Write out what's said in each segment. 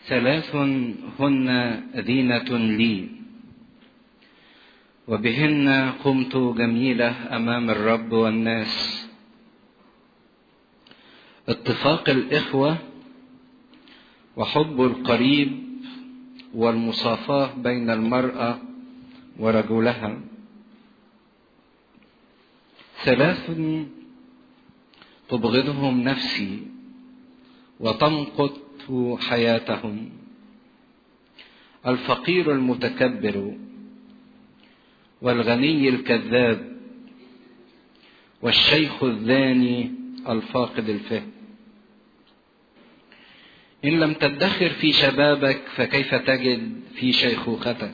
ثلاث هن زينة لي وبهن قمت جميلة أمام الرب والناس اتفاق الإخوة وحب القريب والمصافاة بين المرأة ورجلها ثلاث تبغضهم نفسي وتمقت حياتهم الفقير المتكبر والغني الكذاب والشيخ الذاني الفاقد الفهم ان لم تدخر في شبابك فكيف تجد في شيخوختك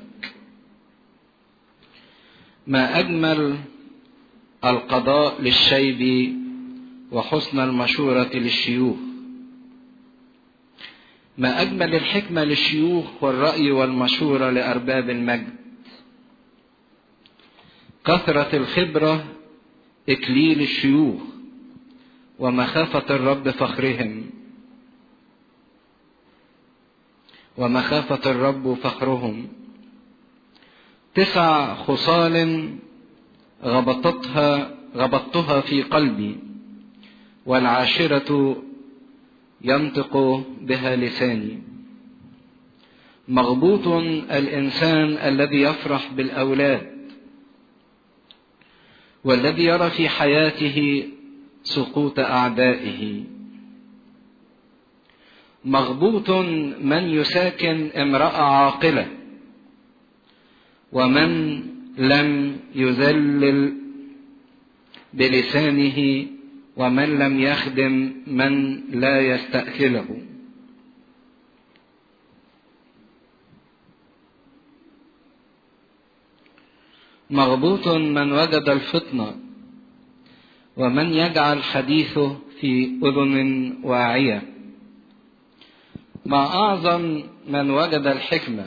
ما اجمل القضاء للشيب وحسن المشوره للشيوخ ما اجمل الحكمه للشيوخ والراي والمشوره لارباب المجد كثره الخبره اكليل الشيوخ ومخافه الرب فخرهم ومخافه الرب فخرهم تسع خصال غبطتها غبطتها في قلبي والعاشره ينطق بها لساني مغبوط الانسان الذي يفرح بالاولاد والذي يرى في حياته سقوط اعدائه مغبوط من يساكن امراه عاقله ومن لم يذلل بلسانه ومن لم يخدم من لا يستأثله مغبوط من وجد الفطنة ومن يجعل حديثه في أذن واعية ما أعظم من وجد الحكمة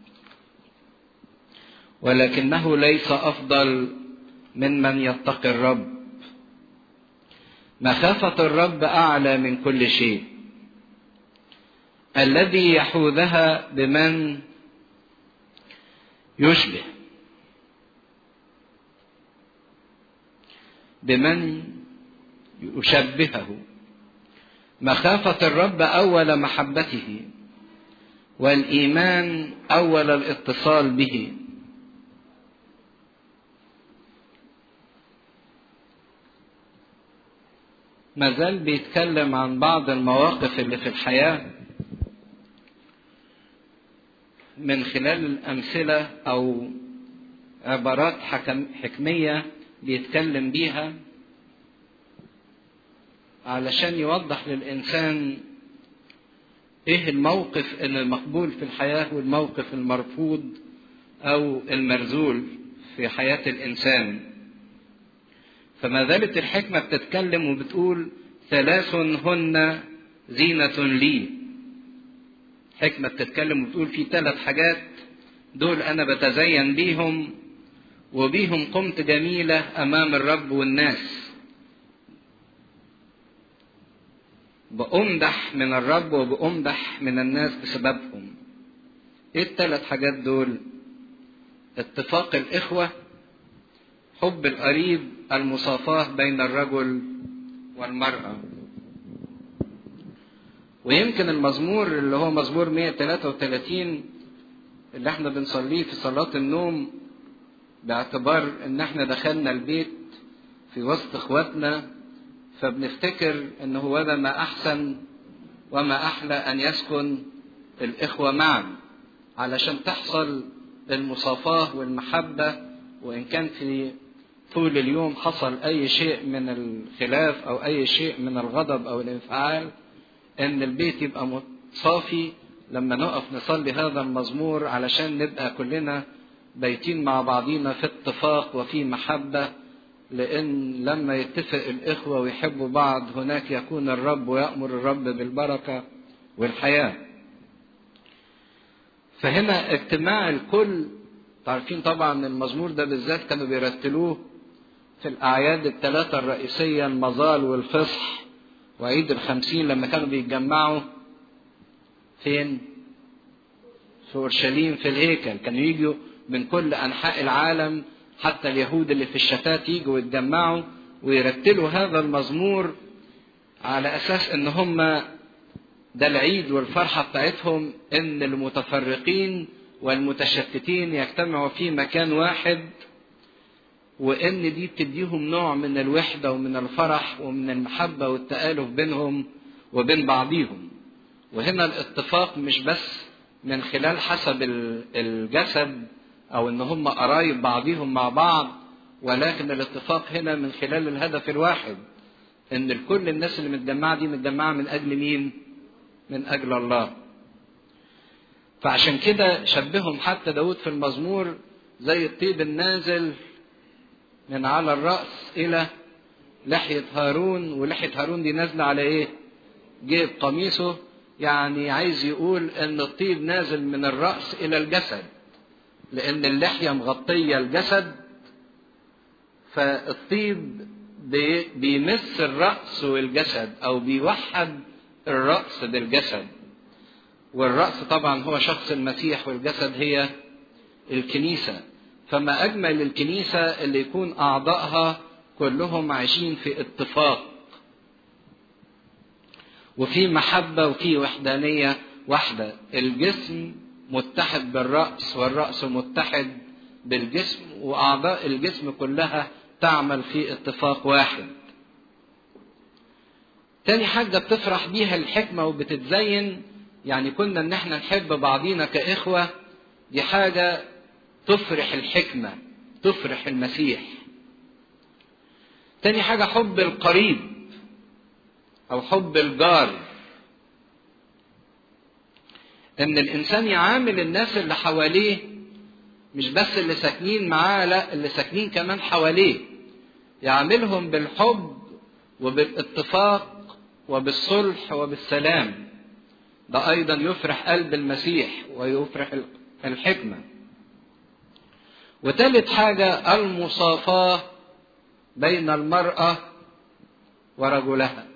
ولكنه ليس أفضل من من يتقي الرب مخافة الرب أعلى من كل شيء الذي يحوذها بمن يشبه بمن يشبهه مخافة الرب أول محبته والإيمان أول الاتصال به ما زال بيتكلم عن بعض المواقف اللي في الحياة من خلال الأمثلة أو عبارات حكم حكمية بيتكلم بيها علشان يوضح للإنسان إيه الموقف المقبول في الحياة والموقف المرفوض أو المرذول في حياة الإنسان فما زالت الحكمة بتتكلم وبتقول ثلاث هن زينة لي حكمة بتتكلم وبتقول في ثلاث حاجات دول أنا بتزين بيهم وبيهم قمت جميلة أمام الرب والناس بأمدح من الرب وبأمدح من الناس بسببهم ايه الثلاث حاجات دول اتفاق الإخوة حب القريب المصافاة بين الرجل والمرأة ويمكن المزمور اللي هو مزمور 133 اللي احنا بنصليه في صلاة النوم باعتبار ان احنا دخلنا البيت في وسط اخواتنا فبنفتكر ان هو ده ما احسن وما احلى ان يسكن الاخوة معا علشان تحصل المصافاة والمحبة وان كان في طول اليوم حصل اي شيء من الخلاف او اي شيء من الغضب او الانفعال ان البيت يبقى صافي لما نقف نصلي هذا المزمور علشان نبقى كلنا بيتين مع بعضينا في اتفاق وفي محبة لأن لما يتفق الإخوة ويحبوا بعض هناك يكون الرب ويأمر الرب بالبركة والحياة فهنا اجتماع الكل تعرفين طبعا المزمور ده بالذات كانوا بيرتلوه في الأعياد الثلاثة الرئيسية المظال والفصح وعيد الخمسين لما كانوا بيتجمعوا فين؟ في اورشليم في الهيكل كانوا يجوا من كل انحاء العالم حتى اليهود اللي في الشتات يجوا ويتجمعوا ويرتلوا هذا المزمور على اساس ان هم ده العيد والفرحه بتاعتهم ان المتفرقين والمتشتتين يجتمعوا في مكان واحد وان دي بتديهم نوع من الوحده ومن الفرح ومن المحبه والتالف بينهم وبين بعضيهم وهنا الاتفاق مش بس من خلال حسب الجسد او ان هم قرايب بعضيهم مع بعض ولكن الاتفاق هنا من خلال الهدف الواحد ان الكل الناس اللي متجمعه دي متجمعه من اجل مين من اجل الله فعشان كده شبههم حتى داود في المزمور زي الطيب النازل من على الرأس إلى لحية هارون ولحية هارون دي نازلة على إيه؟ جيب قميصه يعني عايز يقول إن الطيب نازل من الرأس إلى الجسد لأن اللحية مغطية الجسد فالطيب بيمس الرأس والجسد أو بيوحد الرأس بالجسد والرأس طبعا هو شخص المسيح والجسد هي الكنيسة فما أجمل الكنيسة اللي يكون أعضائها كلهم عايشين في اتفاق وفي محبة وفي وحدانية واحدة الجسم متحد بالرأس والرأس متحد بالجسم وأعضاء الجسم كلها تعمل في اتفاق واحد تاني حاجة بتفرح بيها الحكمة وبتتزين يعني كنا ان احنا نحب بعضينا كإخوة دي حاجة تفرح الحكمة تفرح المسيح تاني حاجة حب القريب أو حب الجار إن الإنسان يعامل الناس اللي حواليه مش بس اللي ساكنين معاه لا اللي ساكنين كمان حواليه يعاملهم بالحب وبالاتفاق وبالصلح وبالسلام ده أيضا يفرح قلب المسيح ويفرح الحكمة وتالت حاجة المصافاة بين المرأة ورجلها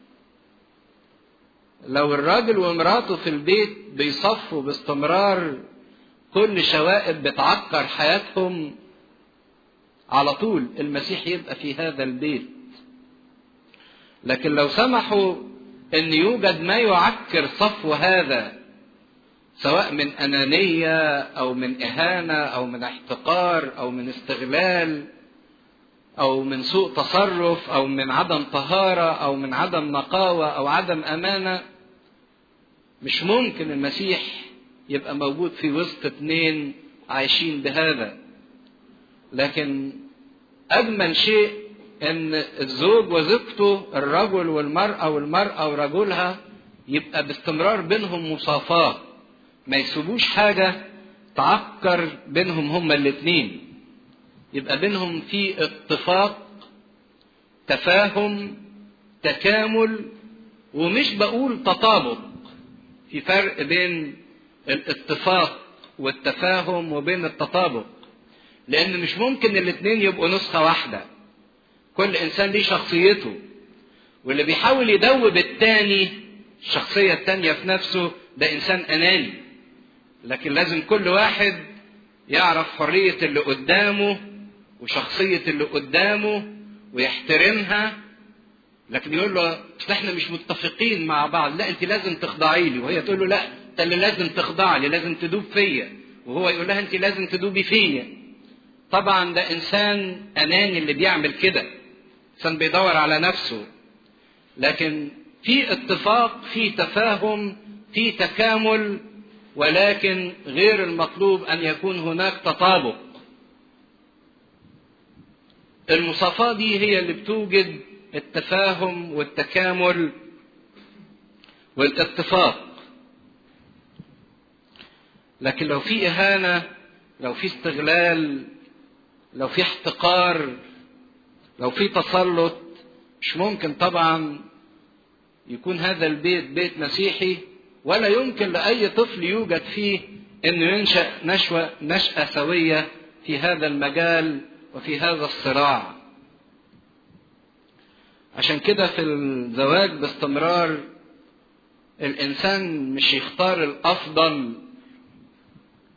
لو الراجل ومراته في البيت بيصفوا باستمرار كل شوائب بتعكر حياتهم على طول المسيح يبقى في هذا البيت لكن لو سمحوا ان يوجد ما يعكر صفو هذا سواء من انانيه او من اهانه او من احتقار او من استغلال او من سوء تصرف او من عدم طهاره او من عدم نقاوه او عدم امانه مش ممكن المسيح يبقى موجود في وسط اتنين عايشين بهذا لكن اجمل شيء ان الزوج وزوجته الرجل والمراه والمراه ورجلها يبقى باستمرار بينهم مصافاه ما يسيبوش حاجه تعكر بينهم هما الاثنين يبقى بينهم في اتفاق تفاهم تكامل ومش بقول تطابق في فرق بين الاتفاق والتفاهم وبين التطابق لان مش ممكن الاثنين يبقوا نسخه واحده كل انسان ليه شخصيته واللي بيحاول يدوب التاني الشخصيه التانيه في نفسه ده انسان اناني لكن لازم كل واحد يعرف حريه اللي قدامه وشخصيه اللي قدامه ويحترمها لكن يقول له احنا مش متفقين مع بعض لا انت لازم تخضعي لي وهي تقول له لا انت اللي لازم تخضع لي لازم تدوب فيا وهو يقول لها انت لازم تدوبي فيا طبعا ده انسان اناني اللي بيعمل كده انسان بيدور على نفسه لكن في اتفاق في تفاهم في تكامل ولكن غير المطلوب ان يكون هناك تطابق المصافاة دي هي اللي بتوجد التفاهم والتكامل والاتفاق لكن لو في إهانة لو في استغلال لو في احتقار لو في تسلط مش ممكن طبعا يكون هذا البيت بيت مسيحي ولا يمكن لأي طفل يوجد فيه انه ينشأ نشوة نشأة سوية في هذا المجال وفي هذا الصراع عشان كده في الزواج باستمرار الانسان مش يختار الافضل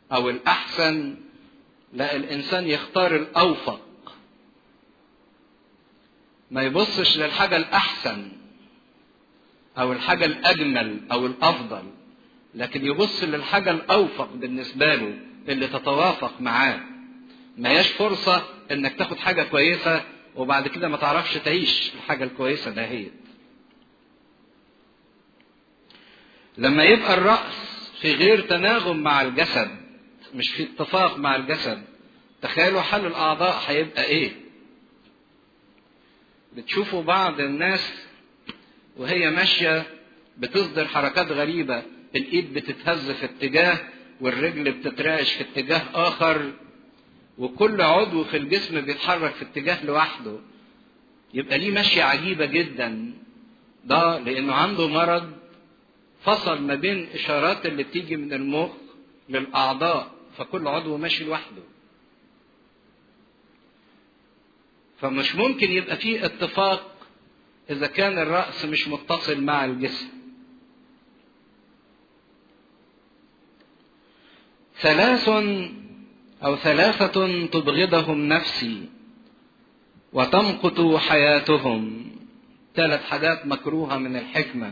او الاحسن لا الانسان يختار الاوفق ما يبصش للحاجه الاحسن او الحاجه الاجمل او الافضل لكن يبص للحاجه الاوفق بالنسبه له اللي تتوافق معاه ما هياش فرصه انك تاخد حاجه كويسه وبعد كده ما تعرفش تعيش الحاجه الكويسه دهيت لما يبقى الراس في غير تناغم مع الجسد مش في اتفاق مع الجسد تخيلوا حل الاعضاء هيبقى ايه بتشوفوا بعض الناس وهي ماشيه بتصدر حركات غريبه الايد بتتهز في اتجاه والرجل بتترعش في اتجاه اخر وكل عضو في الجسم بيتحرك في اتجاه لوحده يبقى ليه ماشيه عجيبه جدا ده لانه عنده مرض فصل ما بين اشارات اللي بتيجي من المخ للاعضاء فكل عضو ماشي لوحده فمش ممكن يبقى فيه اتفاق اذا كان الراس مش متصل مع الجسم ثلاث او ثلاثه تبغضهم نفسي وتمقت حياتهم ثلاث حاجات مكروهه من الحكمه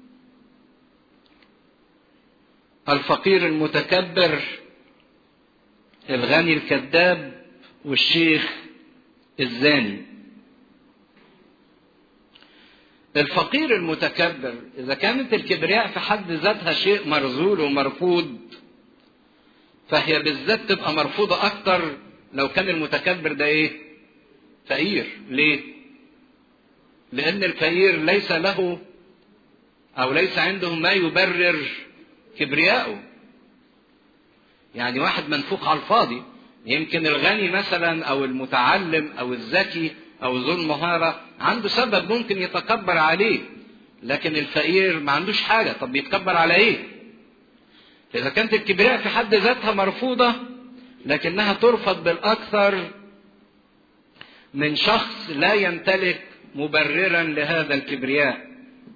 الفقير المتكبر الغني الكذاب والشيخ الزاني الفقير المتكبر اذا كانت الكبرياء في حد ذاتها شيء مرذول ومرفوض فهي بالذات تبقى مرفوضة أكتر لو كان المتكبر ده إيه؟ فقير، ليه؟ لأن الفقير ليس له أو ليس عنده ما يبرر كبرياءه. يعني واحد منفوخ على الفاضي، يمكن الغني مثلا أو المتعلم أو الذكي أو ذو المهارة عنده سبب ممكن يتكبر عليه، لكن الفقير ما عندوش حاجة، طب بيتكبر على إيه؟ إذا كانت الكبرياء في حد ذاتها مرفوضة لكنها ترفض بالأكثر من شخص لا يمتلك مبررا لهذا الكبرياء.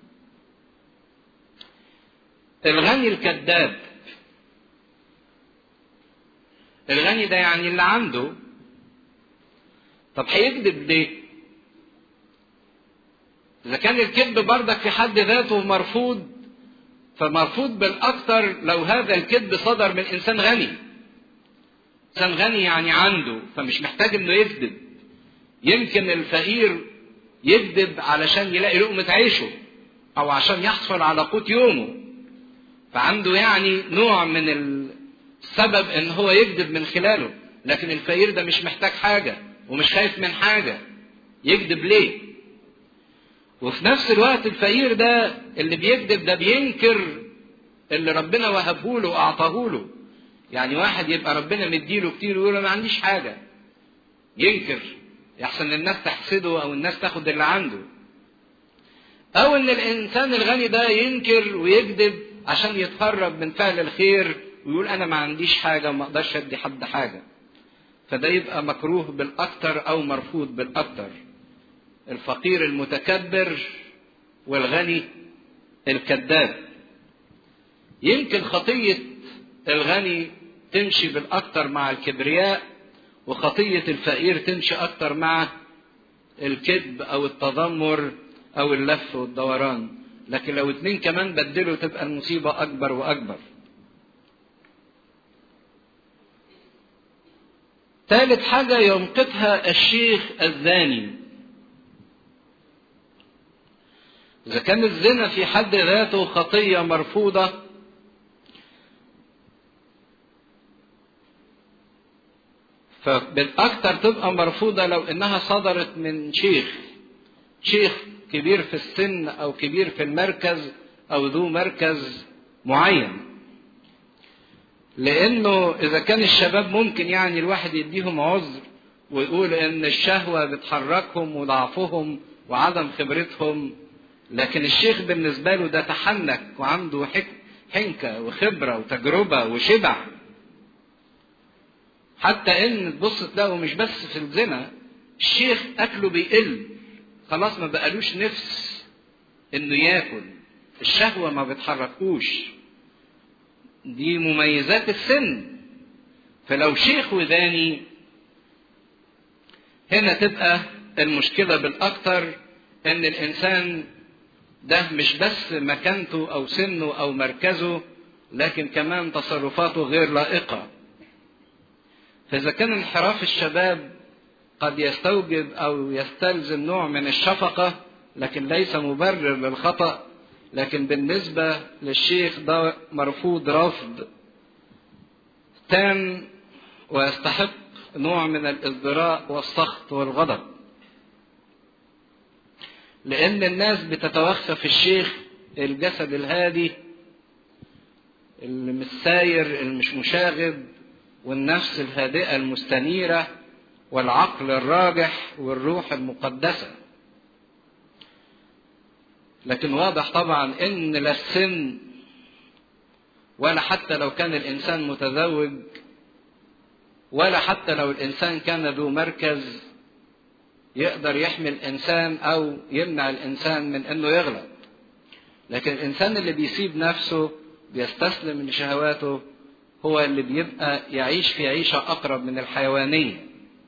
الغني الكذاب الغني ده يعني اللي عنده طب هيكذب ليه؟ إذا كان الكذب بردك في حد ذاته مرفوض فمرفوض بالاكثر لو هذا الكذب صدر من انسان غني انسان غني يعني عنده فمش محتاج انه يكذب يمكن الفقير يكذب علشان يلاقي لقمة عيشه او عشان يحصل على قوت يومه فعنده يعني نوع من السبب ان هو يكذب من خلاله لكن الفقير ده مش محتاج حاجة ومش خايف من حاجة يكذب ليه وفي نفس الوقت الفقير ده اللي بيكذب ده بينكر اللي ربنا وهبه له واعطاه له يعني واحد يبقى ربنا مديله كتير ويقول ما عنديش حاجه ينكر يحسن الناس تحسده او الناس تاخد اللي عنده او ان الانسان الغني ده ينكر ويكذب عشان يتهرب من فعل الخير ويقول انا ما عنديش حاجه وما اقدرش ادي حد حاجه فده يبقى مكروه بالاكثر او مرفوض بالاكثر الفقير المتكبر والغني الكذاب يمكن خطية الغني تمشي بالأكثر مع الكبرياء وخطية الفقير تمشي أكثر مع الكذب أو التذمر أو اللف والدوران لكن لو اتنين كمان بدلوا تبقى المصيبة أكبر وأكبر ثالث حاجة يمقتها الشيخ الزاني إذا كان الزنا في حد ذاته خطية مرفوضة فبالأكثر تبقى مرفوضة لو إنها صدرت من شيخ شيخ كبير في السن أو كبير في المركز أو ذو مركز معين لأنه إذا كان الشباب ممكن يعني الواحد يديهم عذر ويقول إن الشهوة بتحركهم وضعفهم وعدم خبرتهم لكن الشيخ بالنسبة له ده تحنك وعنده حنكة وخبرة وتجربة وشبع حتى ان تبص تلاقوا مش بس في الزنا الشيخ اكله بيقل خلاص ما بقالوش نفس انه ياكل الشهوة ما بتحركوش دي مميزات السن فلو شيخ وداني هنا تبقى المشكلة بالأكثر إن الإنسان ده مش بس مكانته أو سنه أو مركزه لكن كمان تصرفاته غير لائقة فإذا كان انحراف الشباب قد يستوجب أو يستلزم نوع من الشفقة لكن ليس مبرر للخطأ لكن بالنسبة للشيخ ده مرفوض رفض تام ويستحق نوع من الازدراء والسخط والغضب لأن الناس بتتوخى في الشيخ الجسد الهادي اللي مش ساير اللي مش مشاغب والنفس الهادئة المستنيرة والعقل الراجح والروح المقدسة لكن واضح طبعا ان لا السن ولا حتى لو كان الانسان متزوج ولا حتى لو الانسان كان ذو مركز يقدر يحمي الانسان او يمنع الانسان من انه يغلط لكن الانسان اللي بيسيب نفسه بيستسلم لشهواته هو اللي بيبقى يعيش في عيشه اقرب من الحيوانيه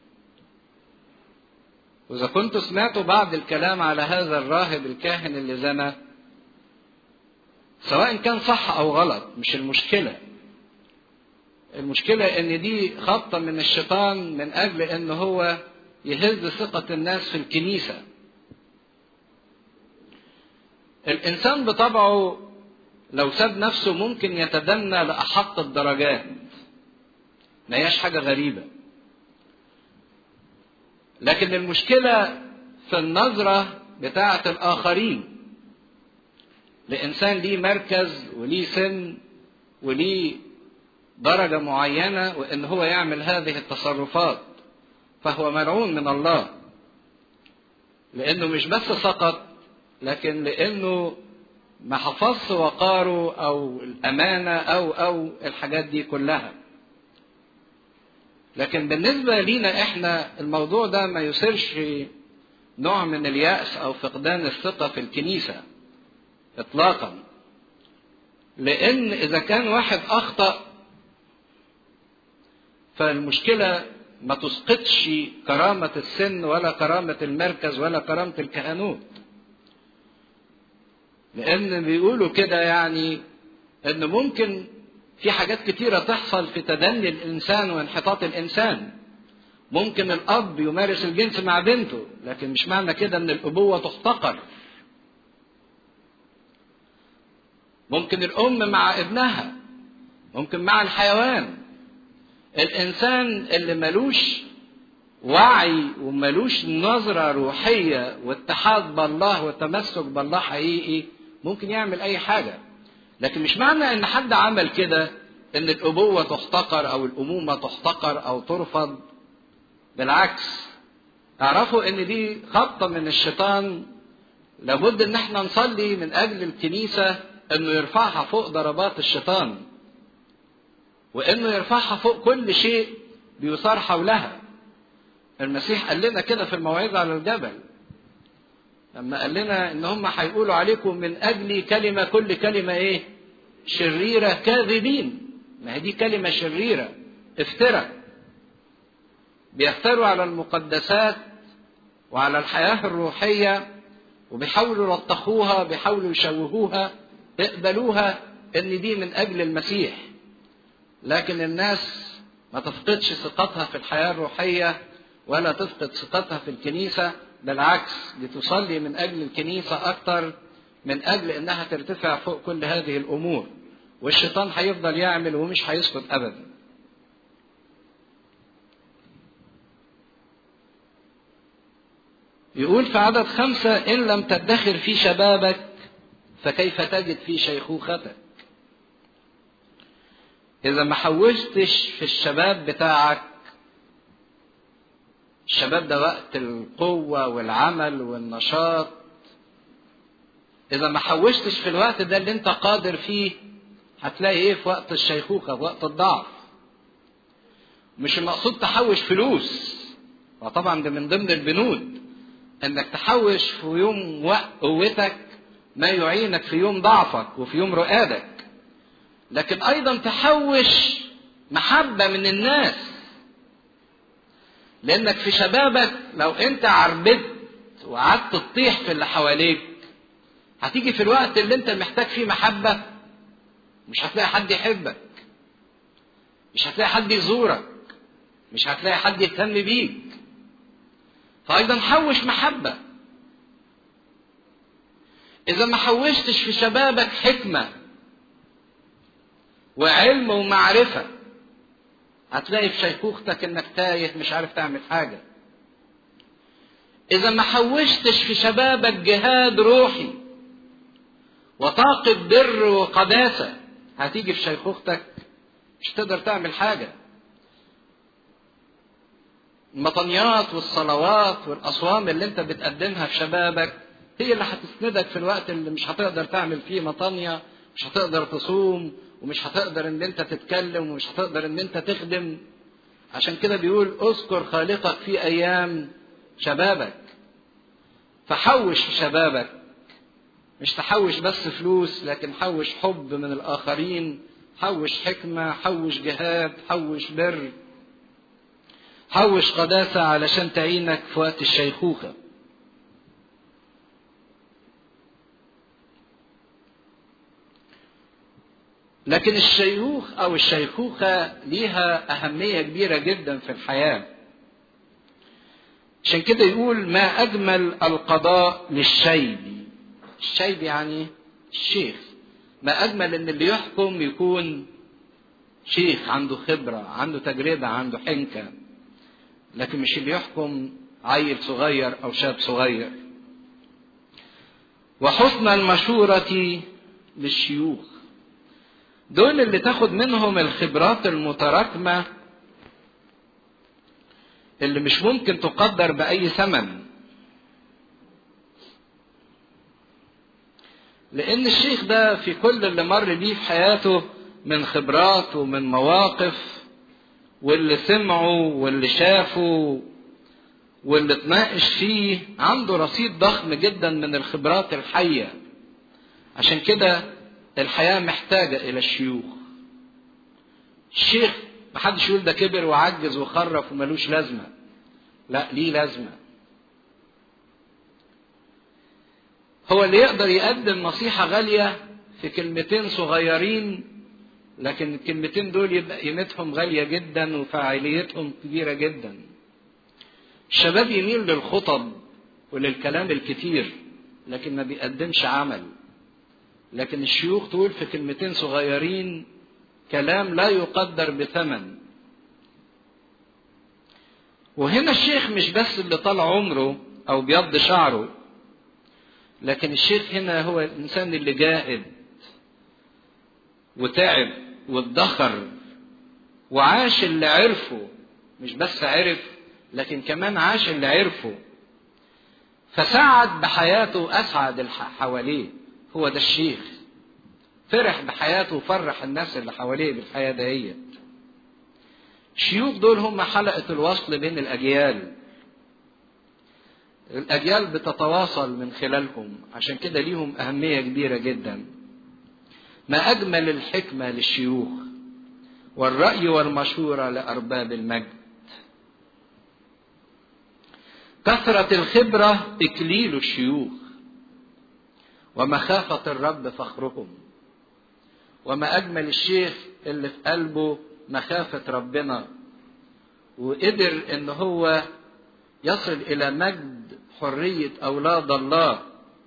واذا كنت سمعتوا بعض الكلام على هذا الراهب الكاهن اللي زنى سواء كان صح او غلط مش المشكله المشكله ان دي خطه من الشيطان من اجل ان هو يهز ثقه الناس في الكنيسه الانسان بطبعه لو ساب نفسه ممكن يتدنى لاحق الدرجات ما هياش حاجه غريبه لكن المشكلة في النظرة بتاعة الآخرين لإنسان ليه مركز وليه سن وليه درجة معينة وإن هو يعمل هذه التصرفات فهو ملعون من الله لأنه مش بس سقط لكن لأنه ما حفظش وقاره أو الأمانة أو أو الحاجات دي كلها لكن بالنسبة لينا احنا الموضوع ده ما يصيرش نوع من اليأس أو فقدان الثقة في الكنيسة إطلاقا لأن إذا كان واحد أخطأ فالمشكلة ما تسقطش كرامة السن ولا كرامة المركز ولا كرامة الكهنوت لأن بيقولوا كده يعني إن ممكن في حاجات كتيرة تحصل في تدني الإنسان وانحطاط الإنسان ممكن الأب يمارس الجنس مع بنته لكن مش معنى كده إن الأبوة تحتقر ممكن الأم مع ابنها ممكن مع الحيوان الإنسان اللي ملوش وعي وملوش نظرة روحية واتحاد بالله وتمسك بالله حقيقي ممكن يعمل أي حاجة لكن مش معنى ان حد عمل كده ان الابوه تحتقر او الامومه تحتقر او ترفض بالعكس اعرفوا ان دي خطه من الشيطان لابد ان احنا نصلي من اجل الكنيسه انه يرفعها فوق ضربات الشيطان وانه يرفعها فوق كل شيء بيثار حولها المسيح قال لنا كده في الموعظه على الجبل لما قال لنا ان هم هيقولوا عليكم من اجلي كلمه كل كلمه ايه شريره كاذبين ما هي دي كلمه شريره افترى بيفتروا على المقدسات وعلى الحياه الروحيه وبيحاولوا يلطخوها بيحاولوا يشوهوها اقبلوها ان دي من اجل المسيح لكن الناس ما تفقدش ثقتها في الحياه الروحيه ولا تفقد ثقتها في الكنيسه بالعكس بتصلي من اجل الكنيسه اكتر من اجل انها ترتفع فوق كل هذه الامور والشيطان هيفضل يعمل ومش هيسكت ابدا يقول في عدد خمسة إن لم تدخر في شبابك فكيف تجد في شيخوختك إذا ما حوشتش في الشباب بتاعك الشباب ده وقت القوة والعمل والنشاط إذا ما حوشتش في الوقت ده اللي أنت قادر فيه هتلاقي إيه في وقت الشيخوخة في وقت الضعف مش المقصود تحوش فلوس وطبعا ده من ضمن البنود انك تحوش في يوم وقت قوتك ما يعينك في يوم ضعفك وفي يوم رؤادك لكن ايضا تحوش محبة من الناس لانك في شبابك لو انت عربدت وقعدت تطيح في اللي حواليك هتيجي في الوقت اللي انت محتاج فيه محبة مش هتلاقي حد يحبك مش هتلاقي حد يزورك مش هتلاقي حد يهتم بيك فايضا حوش محبة اذا ما حوشتش في شبابك حكمة وعلم ومعرفة هتلاقي في شيخوختك انك تايه مش عارف تعمل حاجة اذا ما حوشتش في شبابك جهاد روحي وطاقة بر وقداسة هتيجي في شيخوختك مش تقدر تعمل حاجة المطنيات والصلوات والأصوام اللي انت بتقدمها في شبابك هي اللي هتسندك في الوقت اللي مش هتقدر تعمل فيه مطانية مش هتقدر تصوم ومش هتقدر ان انت تتكلم ومش هتقدر ان انت تخدم عشان كده بيقول اذكر خالقك في ايام شبابك فحوش في شبابك مش تحوش بس فلوس لكن حوش حب من الاخرين حوش حكمة حوش جهاد حوش بر حوش قداسة علشان تعينك في وقت الشيخوخة لكن الشيوخ او الشيخوخة ليها اهمية كبيرة جدا في الحياة عشان كده يقول ما اجمل القضاء للشيب الشيب يعني الشيخ ما اجمل ان اللي يحكم يكون شيخ عنده خبرة عنده تجربة عنده حنكة لكن مش اللي يحكم عيل صغير او شاب صغير وحسن المشورة للشيوخ دول اللي تاخد منهم الخبرات المتراكمة اللي مش ممكن تقدر بأي ثمن لأن الشيخ ده في كل اللي مر بيه في حياته من خبرات ومن مواقف واللي سمعوا واللي شافوا واللي اتناقش فيه عنده رصيد ضخم جدا من الخبرات الحية عشان كده الحياة محتاجة إلى الشيوخ الشيخ محدش يقول ده كبر وعجز وخرف وملوش لازمة لا ليه لازمة هو اللي يقدر يقدم نصيحة غالية في كلمتين صغيرين لكن الكلمتين دول يبقى قيمتهم غالية جدا وفاعليتهم كبيرة جدا الشباب يميل للخطب وللكلام الكتير لكن ما بيقدمش عمل لكن الشيوخ تقول في كلمتين صغيرين كلام لا يقدر بثمن وهنا الشيخ مش بس اللي طال عمره او بيض شعره لكن الشيخ هنا هو الانسان اللي جاهد وتعب وادخر وعاش اللي عرفه مش بس عرف لكن كمان عاش اللي عرفه فسعد بحياته اسعد اللي حواليه هو ده الشيخ فرح بحياته وفرح الناس اللي حواليه بالحياة دهيت الشيوخ دول هم حلقة الوصل بين الأجيال الأجيال بتتواصل من خلالهم عشان كده ليهم أهمية كبيرة جدا ما أجمل الحكمة للشيوخ والرأي والمشورة لأرباب المجد كثرة الخبرة إكليل الشيوخ ومخافة الرب فخرهم وما أجمل الشيخ اللي في قلبه مخافة ربنا وقدر إن هو يصل إلى مجد حرية أولاد الله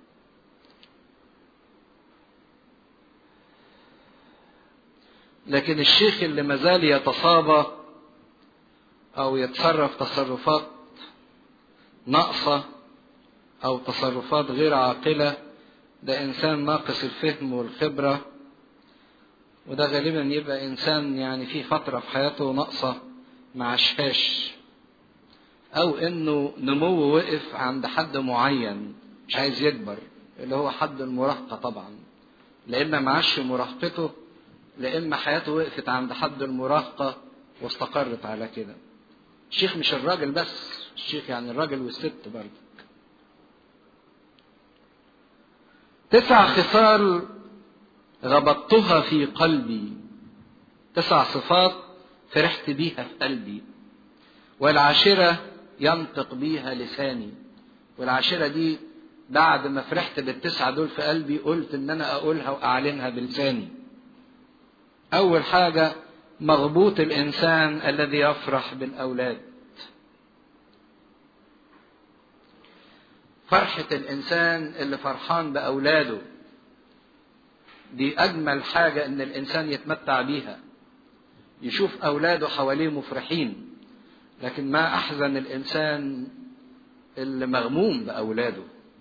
لكن الشيخ اللي مازال يتصابى أو يتصرف تصرفات ناقصة أو تصرفات غير عاقلة ده إنسان ناقص الفهم والخبرة وده غالبا يبقى إنسان يعني في فترة في حياته ناقصة ما عاشهاش أو إنه نموه وقف عند حد معين مش عايز يكبر اللي هو حد المراهقة طبعا لا إما ما عاش مراهقته لا إما حياته وقفت عند حد المراهقة واستقرت على كده الشيخ مش الراجل بس الشيخ يعني الراجل والست برضه تسع خصال غبطتها في قلبي تسع صفات فرحت بيها في قلبي والعاشرة ينطق بيها لساني والعاشرة دي بعد ما فرحت بالتسعة دول في قلبي قلت ان انا اقولها واعلنها بلساني اول حاجة مغبوط الانسان الذي يفرح بالاولاد فرحة الانسان اللي فرحان باولاده دي اجمل حاجة ان الانسان يتمتع بيها يشوف اولاده حواليه مفرحين لكن ما احزن الانسان اللي مغموم باولاده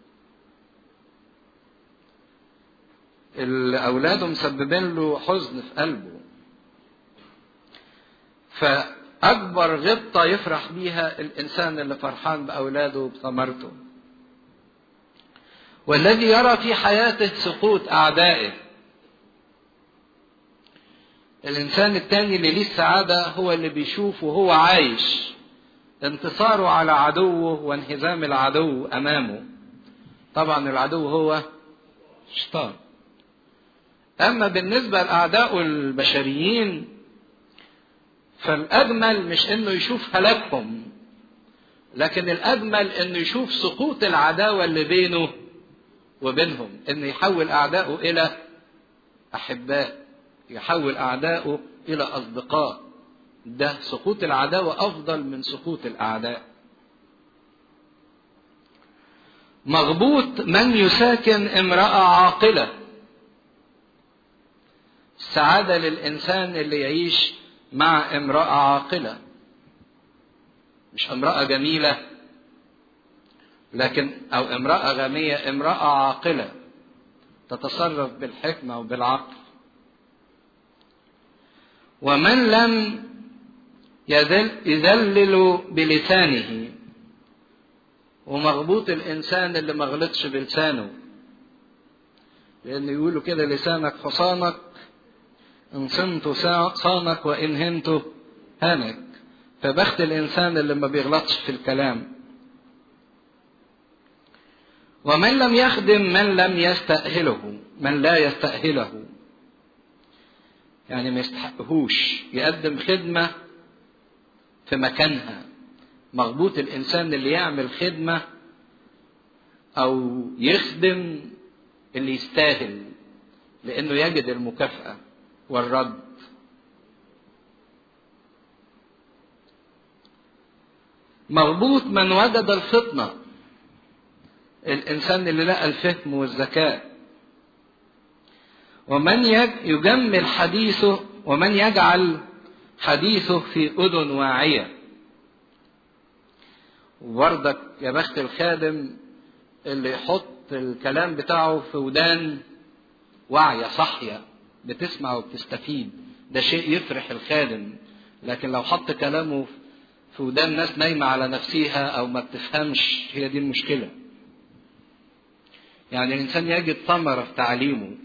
اللي اولاده مسببين له حزن في قلبه فاكبر غبطه يفرح بيها الانسان اللي فرحان باولاده بثمرته والذي يرى في حياته سقوط اعدائه الانسان التاني اللي ليه السعاده هو اللي بيشوف وهو عايش انتصاره على عدوه وانهزام العدو امامه طبعا العدو هو الشيطان اما بالنسبه لاعدائه البشريين فالاجمل مش انه يشوف هلاكهم لكن الاجمل انه يشوف سقوط العداوه اللي بينه وبينهم انه يحول اعدائه الى احباء يحول اعدائه الى اصدقاء ده سقوط العداوه افضل من سقوط الاعداء مغبوط من يساكن امراه عاقله السعاده للانسان اللي يعيش مع امراه عاقله مش امراه جميله لكن او امراه غنيه امراه عاقله تتصرف بالحكمه وبالعقل ومن لم يذل يذلل بلسانه ومغبوط الانسان اللي ما غلطش بلسانه لان يقولوا كده لسانك حصانك ان صنت صانك وان هنت هانك فبخت الانسان اللي ما بيغلطش في الكلام ومن لم يخدم من لم يستأهله من لا يستأهله يعني ما يستحقهوش يقدم خدمة في مكانها مغبوط الإنسان اللي يعمل خدمة أو يخدم اللي يستاهل لأنه يجد المكافأة والرد مغبوط من وجد الفطنة الإنسان اللي لقى الفهم والذكاء ومن يجمل حديثه ومن يجعل حديثه في أذن واعية وبرضك يا بخت الخادم اللي يحط الكلام بتاعه في ودان واعية صحية بتسمع وبتستفيد ده شيء يفرح الخادم لكن لو حط كلامه في ودان ناس نايمة على نفسها أو ما بتفهمش هي دي المشكلة يعني الإنسان يجد ثمرة في تعليمه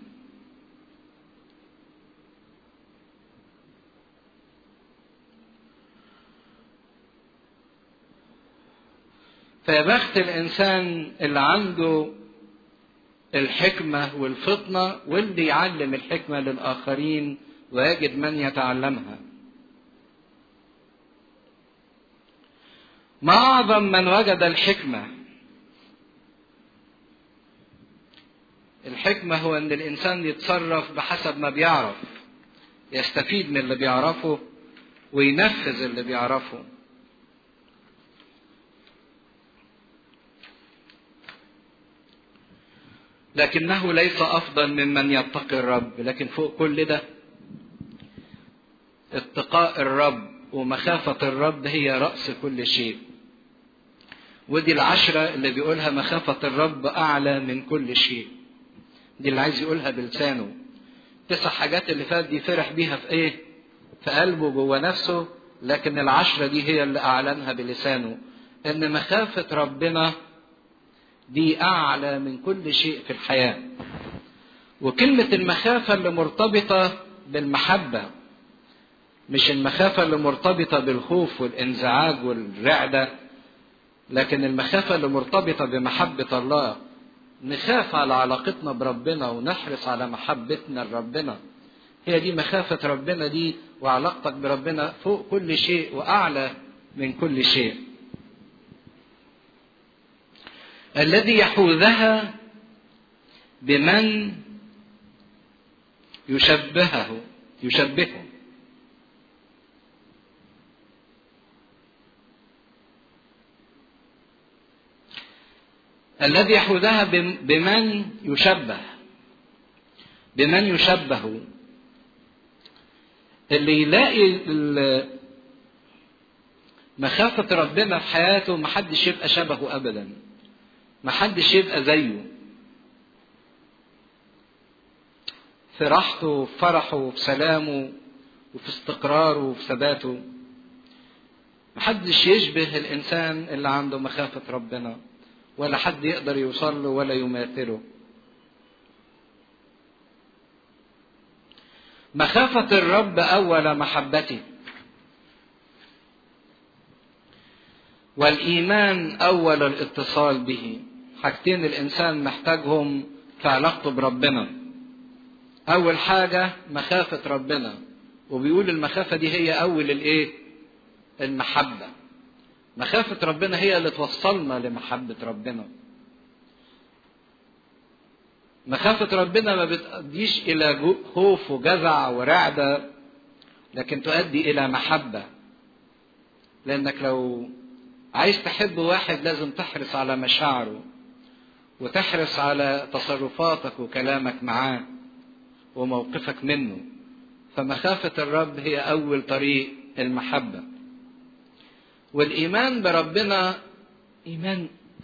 فيا بخت الإنسان اللي عنده الحكمة والفطنة واللي يعلم الحكمة للآخرين ويجد من يتعلمها ما أعظم من وجد الحكمة الحكمة هو أن الإنسان يتصرف بحسب ما بيعرف يستفيد من اللي بيعرفه وينفذ اللي بيعرفه لكنه ليس افضل ممن يتقي الرب لكن فوق كل ده اتقاء الرب ومخافة الرب هي رأس كل شيء ودي العشرة اللي بيقولها مخافة الرب أعلى من كل شيء دي اللي عايز يقولها بلسانه تسع حاجات اللي فات دي فرح بيها في ايه في قلبه جوه نفسه لكن العشرة دي هي اللي أعلنها بلسانه إن مخافة ربنا دي أعلى من كل شيء في الحياة وكلمة المخافة اللي مرتبطة بالمحبة مش المخافة اللي مرتبطة بالخوف والانزعاج والرعدة لكن المخافة اللي مرتبطة بمحبة الله نخاف على علاقتنا بربنا ونحرص على محبتنا لربنا هي دي مخافة ربنا دي وعلاقتك بربنا فوق كل شيء وأعلى من كل شيء الذي يحوذها بمن يشبهه يشبهه الذي يحوذها بمن يشبه بمن يشبه اللي يلاقي مخافة ربنا في حياته محدش يبقى شبهه أبدا محدش يبقى زيه في راحته وفي فرحه وفي سلامه وفي استقراره وفي ثباته محدش يشبه الإنسان اللي عنده مخافة ربنا ولا حد يقدر يوصل له ولا يماثله مخافة الرب أول محبتي والإيمان أول الاتصال به حاجتين الإنسان محتاجهم في علاقته بربنا أول حاجة مخافة ربنا وبيقول المخافة دي هي أول الإيه؟ المحبة مخافة ربنا هي اللي توصلنا لمحبة ربنا مخافة ربنا ما بتؤديش إلى خوف وجزع ورعدة لكن تؤدي إلى محبة لأنك لو عايز تحب واحد لازم تحرص على مشاعره وتحرص على تصرفاتك وكلامك معاه وموقفك منه فمخافة الرب هي أول طريق المحبة والإيمان بربنا إيمان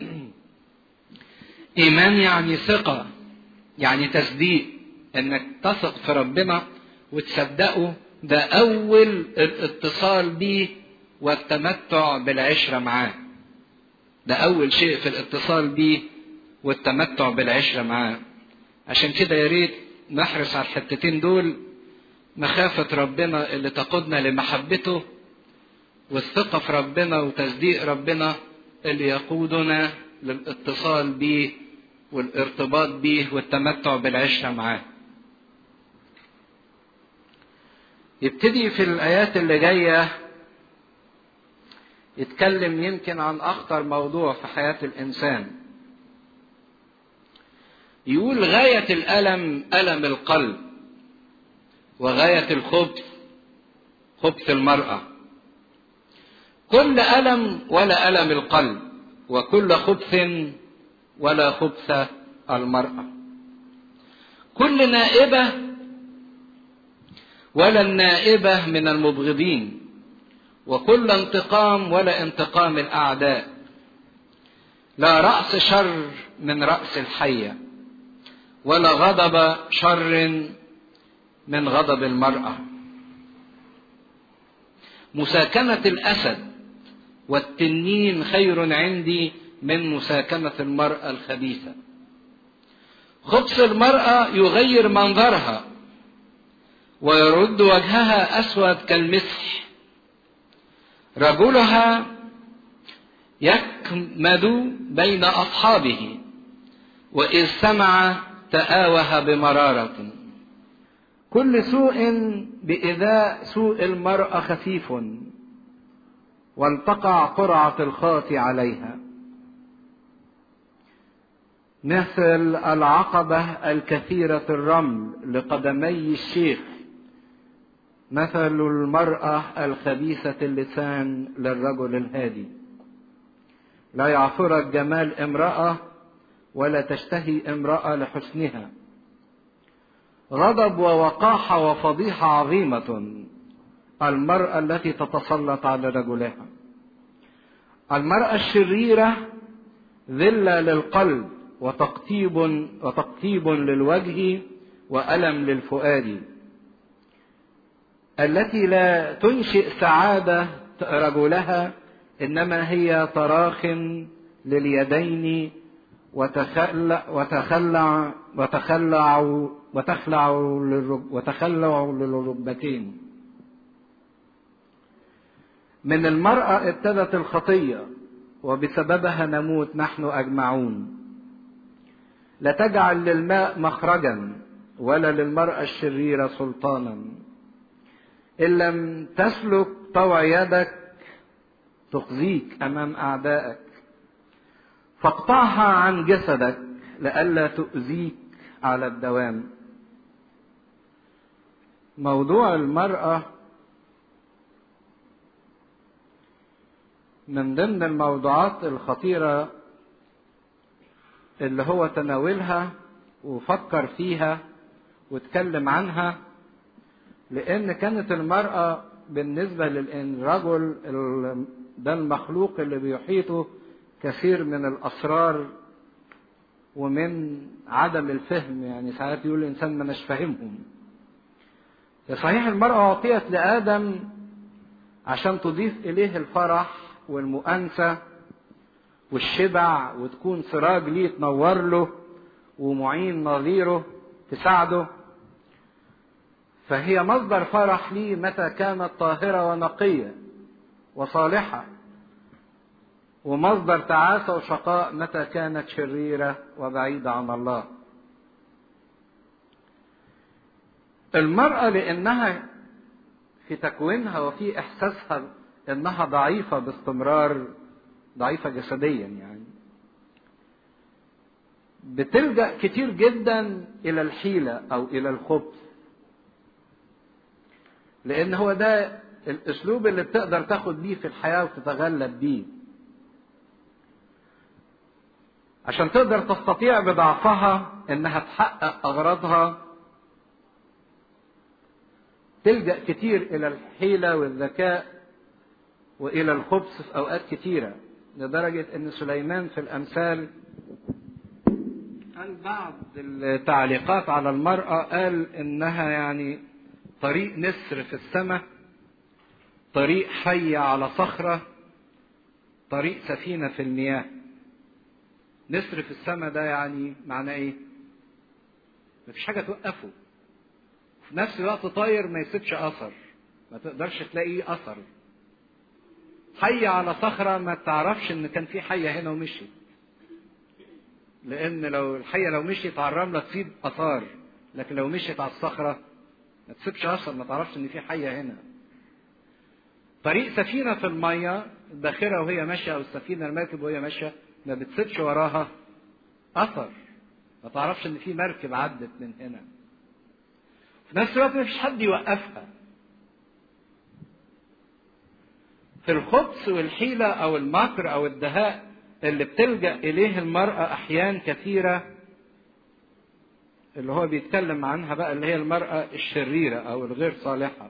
إيمان يعني ثقة يعني تصديق إنك تثق في ربنا وتصدقه ده أول الاتصال بيه والتمتع بالعشرة معاه ده أول شيء في الاتصال بيه والتمتع بالعشرة معاه عشان كده يا ريت نحرص على الحتتين دول مخافة ربنا اللي تقودنا لمحبته والثقة في ربنا وتصديق ربنا اللي يقودنا للاتصال بيه والارتباط بيه والتمتع بالعشرة معاه يبتدي في الآيات اللي جاية يتكلم يمكن عن أخطر موضوع في حياة الإنسان يقول غاية الألم ألم القلب وغاية الخبث خبث المرأة كل ألم ولا ألم القلب وكل خبث ولا خبث المرأة كل نائبة ولا النائبة من المبغضين وكل انتقام ولا انتقام الأعداء لا رأس شر من رأس الحية ولا غضب شر من غضب المرأة مساكنة الأسد والتنين خير عندي من مساكنة المرأة الخبيثة خبث المرأة يغير منظرها ويرد وجهها أسود كالمسح رجلها يكمد بين أصحابه وإذ سمع تآوه بمرارة كل سوء بإذاء سوء المرأة خفيف والتقع قرعة الخاطي عليها مثل العقبة الكثيرة الرمل لقدمي الشيخ مثل المرأة الخبيثة اللسان للرجل الهادي لا يعثرك جمال امرأة ولا تشتهي امرأة لحسنها غضب ووقاحة وفضيحة عظيمة المرأة التي تتسلط على رجلها المرأة الشريرة ذلة للقلب وتقطيب وتقطيب للوجه وألم للفؤاد التي لا تنشئ سعادة رجلها إنما هي تراخ لليدين وتخلع وتخلع وتخلع وتخلع وتخلع للركبتين من المرأة ابتدت الخطية وبسببها نموت نحن أجمعون لا تجعل للماء مخرجا ولا للمرأة الشريرة سلطانا إن لم تسلك طوع يدك تخزيك أمام أعدائك فاقطعها عن جسدك لئلا تؤذيك على الدوام موضوع المرأة من ضمن الموضوعات الخطيرة اللي هو تناولها وفكر فيها واتكلم عنها لأن كانت المرأة بالنسبة للرجل ده المخلوق اللي بيحيطه كثير من الأسرار ومن عدم الفهم يعني ساعات يقول الإنسان ما نش فاهمهم صحيح المرأة أعطيت لآدم عشان تضيف إليه الفرح والمؤانسة والشبع وتكون سراج ليه تنور له ومعين نظيره تساعده فهي مصدر فرح ليه متى كانت طاهرة ونقية وصالحة ومصدر تعاسة وشقاء متى كانت شريرة وبعيدة عن الله المرأة لأنها في تكوينها وفي إحساسها إنها ضعيفة باستمرار ضعيفة جسديا يعني بتلجأ كتير جدا إلى الحيلة أو إلى الخبث لأن هو ده الأسلوب اللي بتقدر تاخد بيه في الحياة وتتغلب بيه عشان تقدر تستطيع بضعفها إنها تحقق أغراضها تلجأ كتير إلى الحيلة والذكاء وإلى الخبث في أوقات كتيرة لدرجة أن سليمان في الأمثال قال بعض التعليقات على المرأة قال إنها يعني طريق نسر في السماء طريق حي على صخرة طريق سفينة في المياه نسر في السماء ده يعني معناه ايه مفيش حاجة توقفه في نفس الوقت طاير ما يسيبش اثر ما تقدرش تلاقيه اثر حي على صخرة ما تعرفش ان كان في حية هنا ومشيت لان لو الحية لو مشيت على الرملة تسيب اثار لكن لو مشيت على الصخرة ما تسيبش اثر ما تعرفش ان في حية هنا طريق سفينة في المية الباخرة وهي ماشية او السفينة المركب وهي ماشية ما بتسيبش وراها اثر ما تعرفش ان في مركب عدت من هنا في نفس الوقت ما فيش حد يوقفها في الخبث والحيلة أو المكر أو الدهاء اللي بتلجأ إليه المرأة أحيان كثيرة اللي هو بيتكلم عنها بقى اللي هي المرأة الشريرة أو الغير صالحة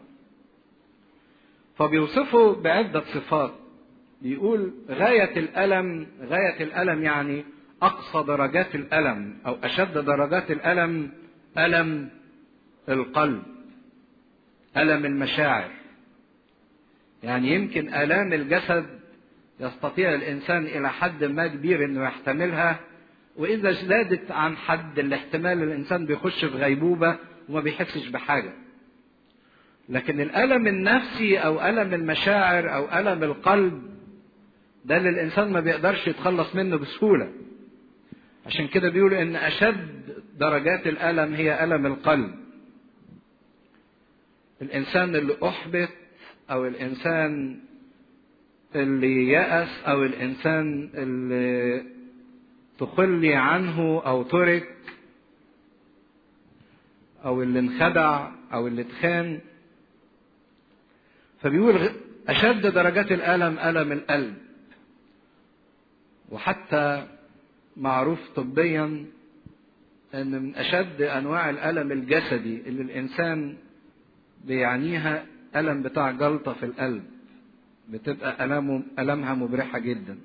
فبيوصفه بعدة صفات بيقول غاية الألم غاية الألم يعني أقصى درجات الألم أو أشد درجات الألم ألم القلب ألم المشاعر يعني يمكن آلام الجسد يستطيع الإنسان إلى حد ما كبير إنه يحتملها وإذا زادت عن حد الاحتمال الإنسان بيخش في غيبوبة وما بيحسش بحاجة لكن الألم النفسي أو ألم المشاعر أو ألم القلب ده اللي الإنسان ما بيقدرش يتخلص منه بسهولة عشان كده بيقولوا إن أشد درجات الألم هي ألم القلب الإنسان اللي أحبط او الانسان اللي يأس او الانسان اللي تخلي عنه او ترك او اللي انخدع او اللي اتخان فبيقول اشد درجات الالم الم القلب وحتى معروف طبيا ان من اشد انواع الالم الجسدي اللي الانسان بيعنيها ألم بتاع جلطة في القلب بتبقى ألمه ألمها مبرحة جدا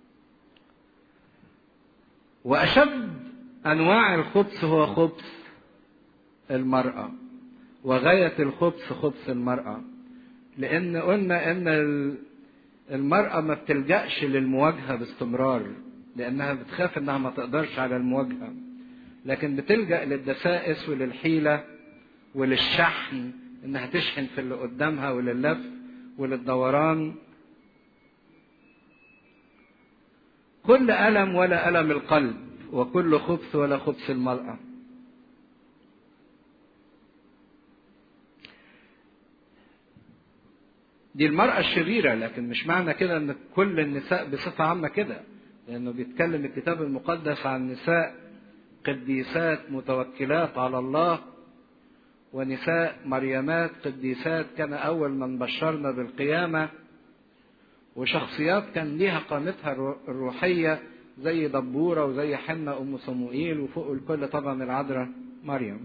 وأشد أنواع الخبث هو خبث المرأة وغاية الخبث خبث المرأة لأن قلنا إن المرأة ما بتلجأش للمواجهة باستمرار لأنها بتخاف إنها ما تقدرش على المواجهة لكن بتلجأ للدسائس وللحيلة وللشحن انها تشحن في اللي قدامها ولللف وللدوران كل ألم ولا ألم القلب وكل خبث ولا خبث المرأة دي المرأة الشريرة لكن مش معنى كده ان كل النساء بصفة عامة كده لانه بيتكلم الكتاب المقدس عن نساء قديسات متوكلات على الله ونساء مريمات قديسات كان اول من بشرنا بالقيامة وشخصيات كان ليها قامتها الروحية زي دبورة وزي حنة أم صموئيل وفوق الكل طبعا العذراء مريم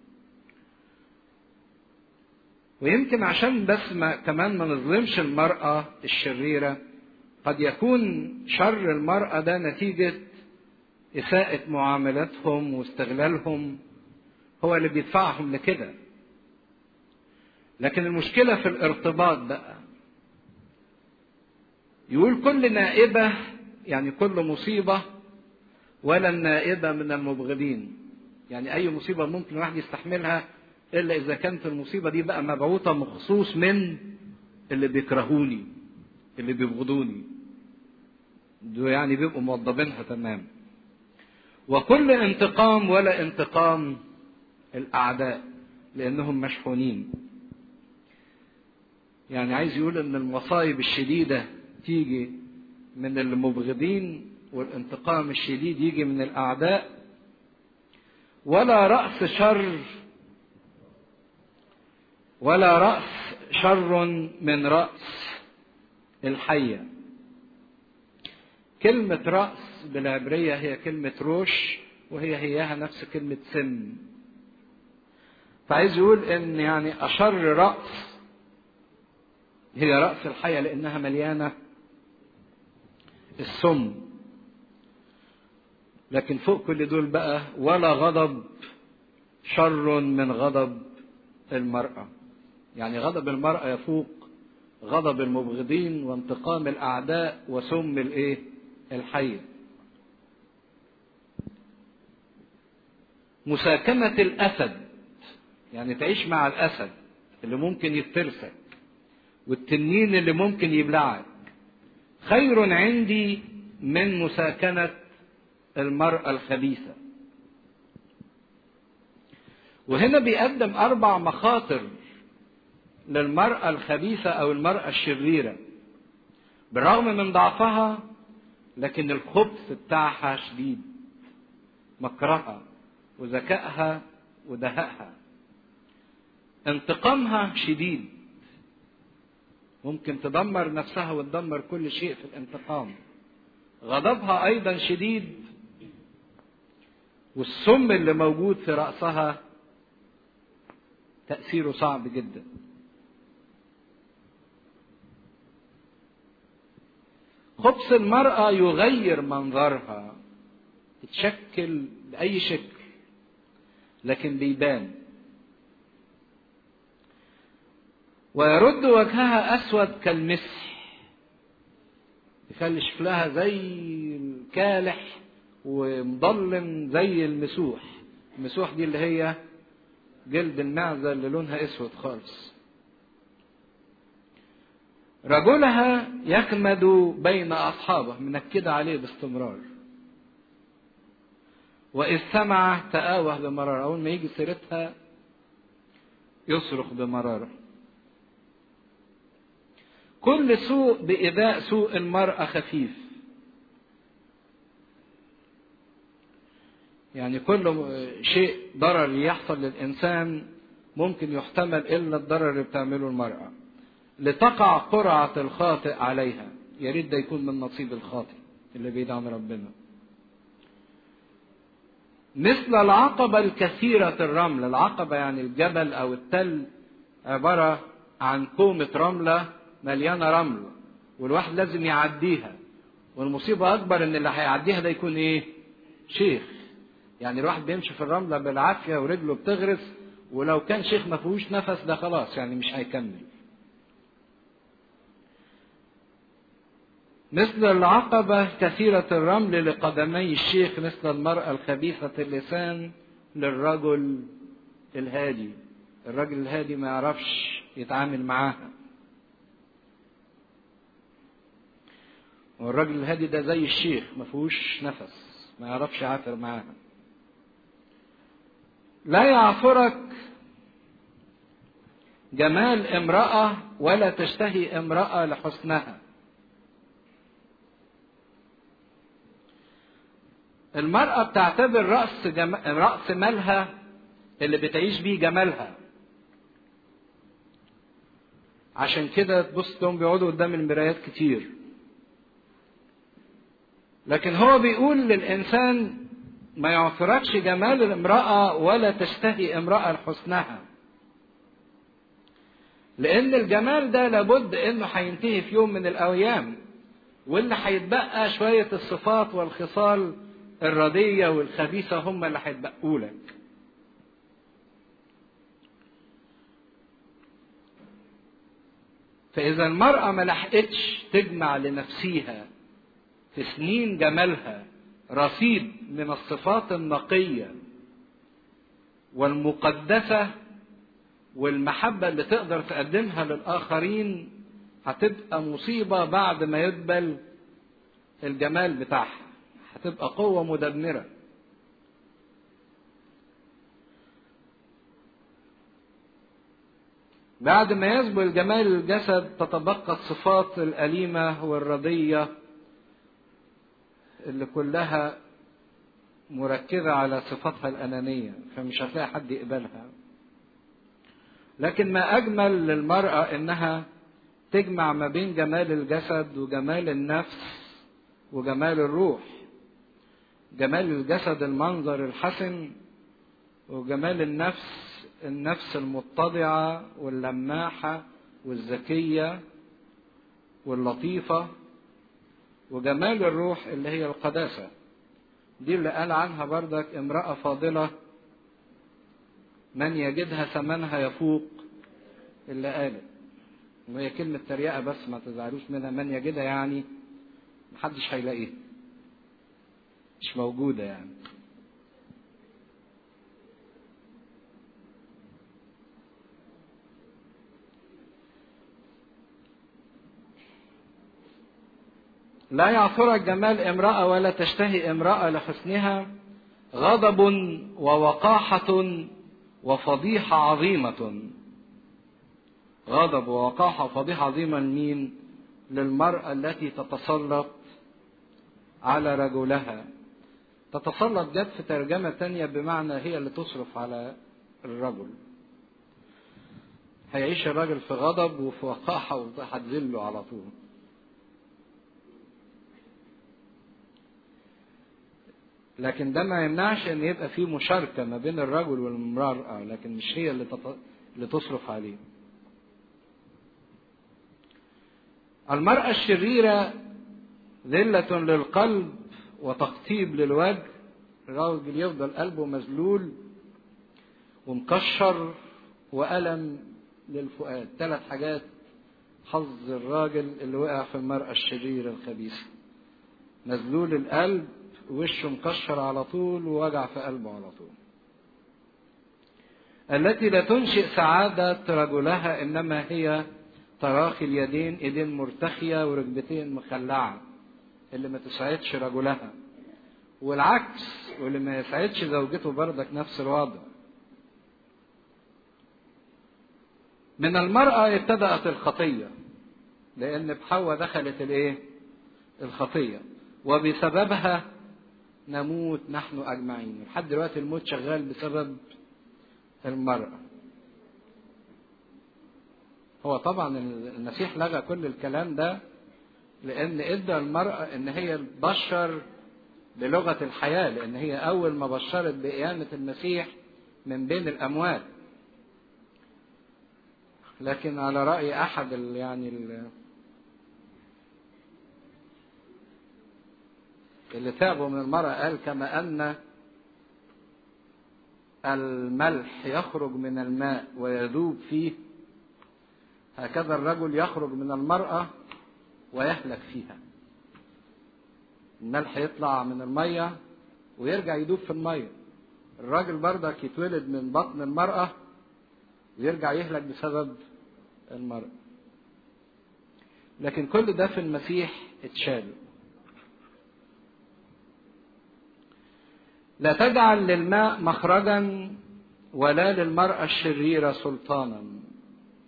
ويمكن عشان بس ما كمان ما نظلمش المرأة الشريرة قد يكون شر المرأة ده نتيجة إساءة معاملتهم واستغلالهم هو اللي بيدفعهم لكده لكن المشكلة في الارتباط بقى يقول كل نائبة يعني كل مصيبة ولا النائبة من المبغضين يعني أي مصيبة ممكن واحد يستحملها إلا إذا كانت المصيبة دي بقى مبعوثة مخصوص من اللي بيكرهوني اللي بيبغضوني دول يعني بيبقوا موضبينها تمام وكل انتقام ولا انتقام الأعداء لأنهم مشحونين يعني عايز يقول إن المصايب الشديدة تيجي من المبغضين والانتقام الشديد يجي من الأعداء ولا رأس شر ولا رأس شر من رأس الحية كلمة رأس بالعبرية هي كلمة روش وهي هياها نفس كلمة سم فعايز يقول ان يعني اشر رأس هي رأس الحية لانها مليانة السم لكن فوق كل دول بقى ولا غضب شر من غضب المرأة يعني غضب المرأة يفوق غضب المبغضين وانتقام الأعداء وسم الإيه؟ الحية. مساكنة الأسد يعني تعيش مع الأسد اللي ممكن يفترسك والتنين اللي ممكن يبلعك خير عندي من مساكنة المرأة الخبيثة. وهنا بيقدم أربع مخاطر للمرأة الخبيثة أو المرأة الشريرة بالرغم من ضعفها لكن الخبث بتاعها شديد مكرها وذكائها ودهائها انتقامها شديد ممكن تدمر نفسها وتدمر كل شيء في الانتقام غضبها ايضا شديد والسم اللي موجود في راسها تاثيره صعب جدا خبث المرأة يغير منظرها تتشكل بأي شكل لكن بيبان ويرد وجهها أسود كالمسح يخلي شكلها زي الكالح ومضلم زي المسوح المسوح دي اللي هي جلد المعزة اللي لونها اسود خالص رجلها يكمد بين أصحابه منكدة عليه باستمرار وإذ سمع تآوه بمرارة أول ما يجي سيرتها يصرخ بمرارة كل سوء بإباء سوء المرأة خفيف يعني كل شيء ضرر يحصل للإنسان ممكن يحتمل إلا الضرر اللي بتعمله المرأة لتقع قرعة الخاطئ عليها يا ريت ده يكون من نصيب الخاطئ اللي بعيد عن ربنا مثل العقبة الكثيرة الرمل العقبة يعني الجبل أو التل عبارة عن كومة رملة مليانة رمل والواحد لازم يعديها والمصيبة أكبر إن اللي هيعديها ده يكون إيه؟ شيخ يعني الواحد بيمشي في الرملة بالعافية ورجله بتغرس ولو كان شيخ ما فيهوش نفس ده خلاص يعني مش هيكمل مثل العقبة كثيرة الرمل لقدمي الشيخ مثل المرأة الخبيثة اللسان للرجل الهادي الرجل الهادي ما يعرفش يتعامل معاها والراجل الهادي ده زي الشيخ ما فيهوش نفس ما يعرفش يعافر معاها لا يعفرك جمال امرأة ولا تشتهي امرأة لحسنها المرأة بتعتبر رأس, جم... رأس مالها اللي بتعيش بيه جمالها عشان كده تبص لهم بيقعدوا قدام المرايات كتير لكن هو بيقول للإنسان ما يعثركش جمال الامرأة ولا تشتهي امرأة لحسنها لأن الجمال ده لابد إنه هينتهي في يوم من الأيام واللي هيتبقى شوية الصفات والخصال الردية والخبيثة هم اللي هيتبقوا لك فإذا المرأة ما لحقتش تجمع لنفسها في سنين جمالها رصيد من الصفات النقية والمقدسة والمحبة اللي تقدر تقدمها للآخرين هتبقى مصيبة بعد ما يدبل الجمال بتاعها هتبقى قوة مدمرة بعد ما يذبل جمال الجسد تتبقى الصفات الأليمة والرضية اللي كلها مركزة على صفاتها الأنانية فمش هتلاقي حد يقبلها لكن ما أجمل للمرأة إنها تجمع ما بين جمال الجسد وجمال النفس وجمال الروح جمال الجسد المنظر الحسن وجمال النفس النفس المتضعة واللماحة والذكية واللطيفة وجمال الروح اللي هي القداسة دي اللي قال عنها بردك امرأة فاضلة من يجدها ثمنها يفوق اللي قالت وهي كلمة تريقة بس ما تزعلوش منها من يجدها يعني محدش هيلاقيها مش موجودة يعني لا يعثرك جمال امرأة ولا تشتهي امرأة لحسنها غضب ووقاحة وفضيحة عظيمة غضب ووقاحة وفضيحة عظيمة لمين؟ للمرأة التي تتسلط على رجلها تتسلط جت في ترجمة تانية بمعنى هي اللي تصرف على الرجل هيعيش الراجل في غضب وفي وقاحة وهتذله على طول لكن ده ما يمنعش ان يبقى في مشاركه ما بين الرجل والمراه لكن مش هي اللي تط... اللي تصرف عليه المراه الشريره ذله للقلب وتقطيب للوجه الراجل يفضل قلبه مذلول ومكشر والم للفؤاد ثلاث حاجات حظ الراجل اللي وقع في المراه الشريره الخبيثه مذلول القلب وشه مكشر على طول ووجع في قلبه على طول التي لا تنشئ سعادة رجلها إنما هي تراخي اليدين إيدين مرتخية وركبتين مخلعة اللي ما تسعدش رجلها والعكس واللي ما يسعدش زوجته بردك نفس الوضع من المرأة ابتدأت الخطية لأن بحواء دخلت الإيه؟ الخطية وبسببها نموت نحن أجمعين لحد دلوقتي الموت شغال بسبب المرأة هو طبعا المسيح لغى كل الكلام ده لأن إدى المرأة إن هي تبشر بلغة الحياة لأن هي أول ما بشرت بقيامة المسيح من بين الأموات لكن على رأي أحد ال يعني ال اللي تعبوا من المرأة قال كما أن الملح يخرج من الماء ويذوب فيه هكذا الرجل يخرج من المرأة ويهلك فيها الملح يطلع من المية ويرجع يدوب في المية الراجل بردك يتولد من بطن المرأة ويرجع يهلك بسبب المرأة لكن كل ده في المسيح اتشال لا تجعل للماء مخرجا ولا للمرأة الشريرة سلطانا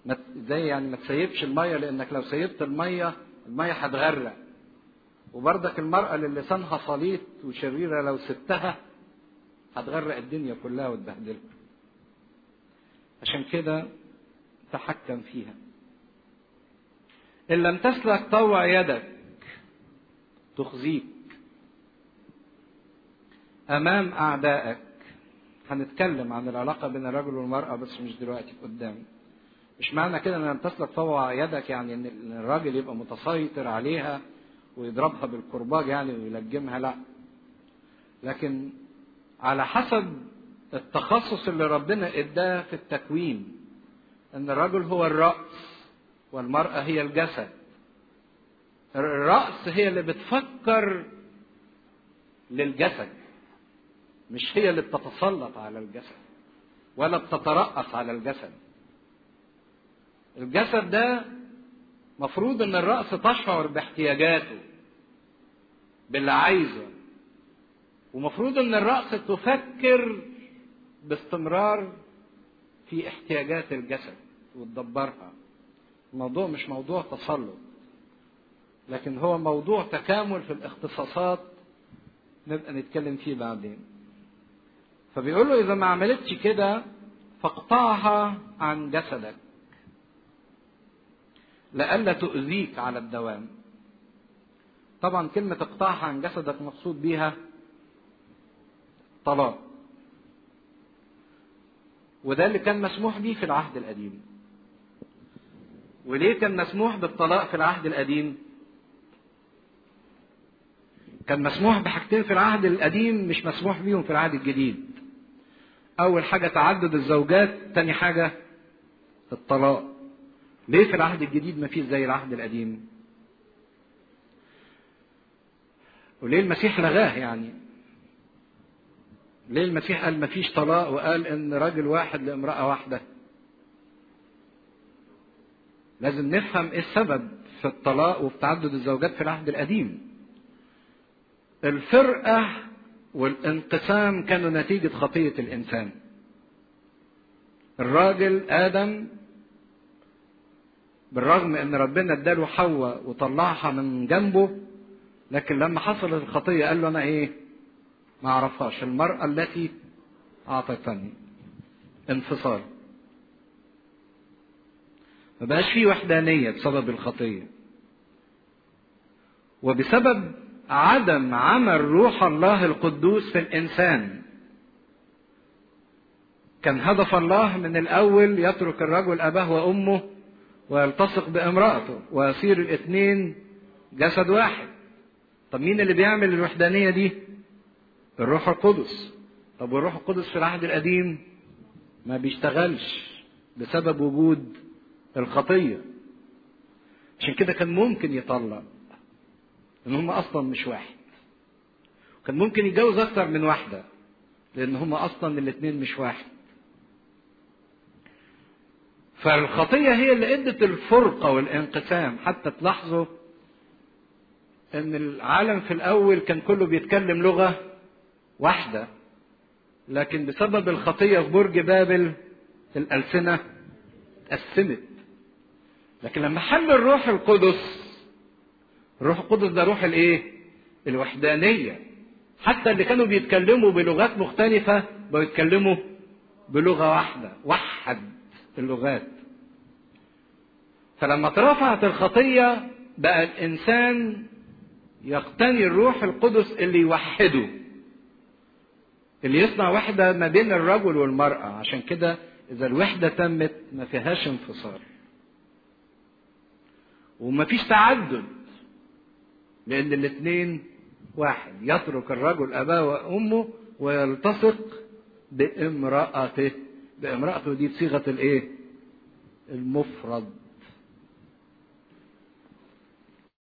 ما زي يعني ما تسيبش الميه لانك لو سيبت الميه الميه هتغرق وبرضك المرأة اللي لسانها صليط وشريرة لو سبتها هتغرق الدنيا كلها وتبهدلها عشان كده تحكم فيها إن لم تسلك طوع يدك تخزيك أمام أعدائك هنتكلم عن العلاقة بين الرجل والمرأة بس مش دلوقتي قدام مش معنى كده ان لم تسلك طوع يدك يعني ان الراجل يبقى متسيطر عليها ويضربها بالكرباج يعني ويلجمها لا لكن على حسب التخصص اللي ربنا اداه في التكوين ان الرجل هو الراس والمراه هي الجسد الراس هي اللي بتفكر للجسد مش هي اللي بتتسلط على الجسد ولا بتترأس على الجسد الجسد ده مفروض ان الرأس تشعر باحتياجاته باللي عايزه ومفروض ان الرأس تفكر باستمرار في احتياجات الجسد وتدبرها الموضوع مش موضوع تسلط لكن هو موضوع تكامل في الاختصاصات نبقى نتكلم فيه بعدين فبيقول له اذا ما عملتش كده فاقطعها عن جسدك لئلا تؤذيك على الدوام طبعا كلمة اقطعها عن جسدك مقصود بيها طلاق وده اللي كان مسموح به في العهد القديم وليه كان مسموح بالطلاق في العهد القديم كان مسموح بحاجتين في العهد القديم مش مسموح بيهم في العهد الجديد اول حاجة تعدد الزوجات تاني حاجة الطلاق ليه في العهد الجديد ما فيش زي العهد القديم وليه المسيح لغاه يعني ليه المسيح قال ما فيش طلاق وقال ان راجل واحد لامرأة واحدة لازم نفهم ايه السبب في الطلاق وفي تعدد الزوجات في العهد القديم الفرقة والانقسام كانوا نتيجة خطية الإنسان الراجل آدم بالرغم ان ربنا اداله حواء وطلعها من جنبه لكن لما حصلت الخطيه قال له انا ايه ما اعرفهاش المراه التي اعطتني انفصال ما بقاش فيه وحدانيه بسبب الخطيه وبسبب عدم عمل روح الله القدوس في الانسان كان هدف الله من الاول يترك الرجل اباه وامه ويلتصق بامرأته ويصير الاثنين جسد واحد طب مين اللي بيعمل الوحدانية دي الروح القدس طب والروح القدس في العهد القديم ما بيشتغلش بسبب وجود الخطية عشان كده كان ممكن يطلق ان هم اصلا مش واحد كان ممكن يتجوز اكتر من واحدة لان هم اصلا الاثنين مش واحد فالخطية هي اللي ادت الفرقة والانقسام حتى تلاحظوا ان العالم في الاول كان كله بيتكلم لغة واحدة لكن بسبب الخطية في برج بابل الألسنة اتقسمت لكن لما حل الروح القدس الروح القدس ده روح الايه الوحدانية حتى اللي كانوا بيتكلموا بلغات مختلفة بقوا يتكلموا بلغة واحدة وحد اللغات فلما اترفعت الخطية بقى الإنسان يقتني الروح القدس اللي يوحده اللي يصنع وحدة ما بين الرجل والمرأة عشان كده إذا الوحدة تمت ما فيهاش انفصال وما فيش تعدد لأن الاثنين واحد يترك الرجل أباه وأمه ويلتصق بامرأته بامرأته دي بصيغة الإيه؟ المفرد